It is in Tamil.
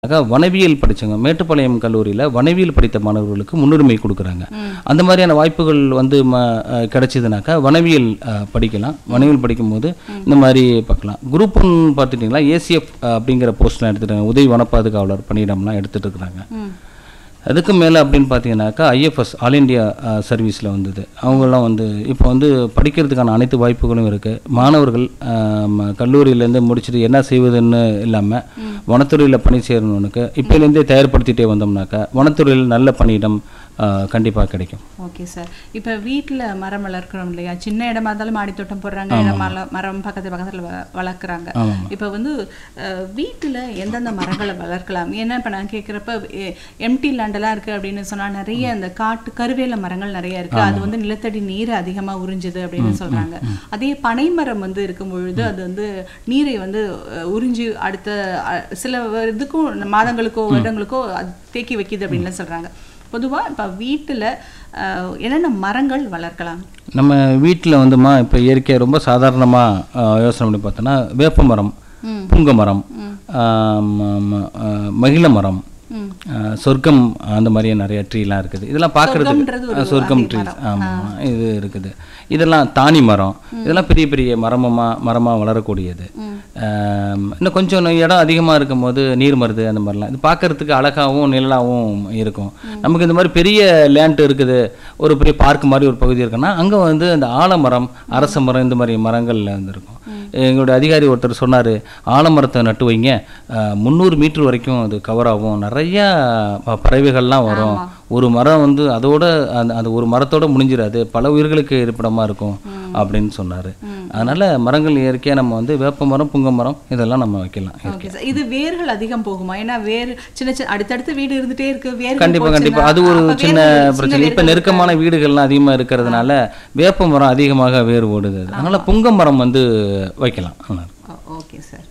ஆக வனவியல் படிச்சவங்க மேட்டுப்பாளையம் கல்லூரியில் வனவியல் படித்த மாணவர்களுக்கு முன்னுரிமை கொடுக்குறாங்க அந்த மாதிரியான வாய்ப்புகள் வந்து ம அஹ் கிடைச்சதுனாக்கா வனவியல் அஹ், படிக்கலாம் வனவியல் படிக்கும்போது இந்த மாதிரி பார்க்கலாம் குரூப் ஒன் பார்த்துட்டிங்களா ஏசிஎஃப் அப்படிங்கிற போஸ்ட்லாம் எடுத்துட்டாங்க உதவி வன பாதுகாவலர் பணியிடம்லாம் எடுத்துட்டு இருக்கிறாங்க ம் அதுக்கு மேலே அப்படின்னு பார்த்தீங்கன்னாக்கா ஐஎஃப்எஸ் ஆல் இண்டியா சர்வீஸில் வந்தது அவங்கெல்லாம் வந்து இப்போ வந்து படிக்கிறதுக்கான அனைத்து வாய்ப்புகளும் இருக்குது மாணவர்கள் ஆம், கல்லூரியிலேருந்து முடிச்சுட்டு என்ன செய்வதுன்னு இல்லாமல் வனத்துறையில் பணி செய்யணுனுக்கு இப்போலேருந்தே தயார்படுத்திட்டே வந்தோம்னாக்கா வனத்துறையில் நல்ல பணியிடம் கண்டிப்பாக கிடைக்கும் ஓகே சார் இப்போ வீட்டில் மரம் வளர்க்குறோம் இல்லையா சின்ன இடமா இருந்தாலும் மாடி தோட்டம் போடுறாங்க இடம் மல- மரம் பக்கத்து பக்கத்தில் வளர்க்குறாங்க ஆமாம் இப்போ வந்து வீட்டில் எந்தெந்த மரங்களை வளர்க்கலாம் ஏன்னா இப்போ நான் கேட்குறப்ப எம்டி லேண்டெல்லாம் இருக்குது அப்படின்னு சொன்னால் நிறைய அந்த காட்டு கருவேல மரங்கள் நிறைய இருக்குது அது வந்து நிலத்தடி நீரை அதிகமாக உறிஞ்சுது அப்படின்னு சொல்கிறாங்க அதே பனைமரம் வந்து இருக்கும் பொழுது அது வந்து நீரை வந்து அஹ், உறிஞ்சி அடுத்த அஹ், சில இதுக்கும் மாதங்களுக்கோ வருடங்களுக்கோ அது தேக்கி வைக்குது அப்படின்லாம் சொல்கிறாங்க பொதுவாக இப்போ வீட்டில் என்னென்ன மரங்கள் வளர்க்கலாம் நம்ம வீட்டில் வந்துமா இப்போ இயற்கையாக ரொம்ப சாதாரணமாக யோசனை பண்ணி பார்த்தோன்னா வேப்ப மரம் ம். புங்க மரம் ஆம், ஆம், ஆ, மகிழ மரம் ம் ஆ, சொர்க்கம் அந்த மாதிரியே நிறைய ட்ரீலாம் இருக்குது இதெல்லாம் சொர்க்கம்ன்றது பார்க்குறதுக்கு ஒரு சொர்க்கம் வகை ட்ரீஸ் ஆமாம் இது இருக்குது இதெல்லாம் தானி மரம் இதெல்லாம் பெரிய பெரிய மரமமாக மரமாக வளரக்கூடியது ஆம், இன்னும் கொஞ்சம் இடம் அதிகமாக இருக்கும் போது நீர் மருது அந்த மாதிரிலாம் இது பார்க்கறதுக்கு அழகாகவும் நிழலாகவும் இருக்கும் நமக்கு இந்த மாதிரி பெரிய லேண்ட் இருக்குது ஒரு பெரிய பார்க் மாதிரி ஒரு பகுதி இருக்குன்னா அங்கே வந்து அந்த ஆலமரம் அரச மரம் இந்த மாதிரி மரங்கள் வந்து இருக்கும் எங்களுடைய அதிகாரி ஒருத்தர் சொன்னார் ஆலமரத்தை நட்டு வைங்க முந்நூறு மீட்டர் வரைக்கும் அது கவர் ஆகும் நிறையா ப- பறவைகள்லாம் வரும் ஒரு மரம் வந்து அதோட அந்த அந்த ஒரு மரத்தோட முடிஞ்சிடாது பல உயிர்களுக்கு இருப்பிடமா இருக்கும் அப்படின்னு சொன்னார் அதனால மரங்கள் இயற்கையாக நம்ம வந்து வேப்ப மரம் புங்க மரம் இதெல்லாம் நம்ம வைக்கலாம் ஓகே சார் இது வேர்கள் அதிகம் போகுமா ஏன்னா வேர் சின்ன சின்ன அடுத்தடுத்து வீடு இருந்துட்டே இருக்கு வேர்கள் கண்டிப்பா போச்சுன்னா, கண்டிப்பா அது ஒரு அப்ப சின்ன வேர்கள், பிரச்சனை இப்ப வேர்கள் நெருக்கமான வீடுகள்லாம் அதிகமா இருக்கிறதுனால வேப்ப மரம் அதிகமாக வேர் ஓடுது அதனால புங்க மரம் வந்து வைக்கலாம் நல்லா இருக்கும். ஓ- ஓகே சார்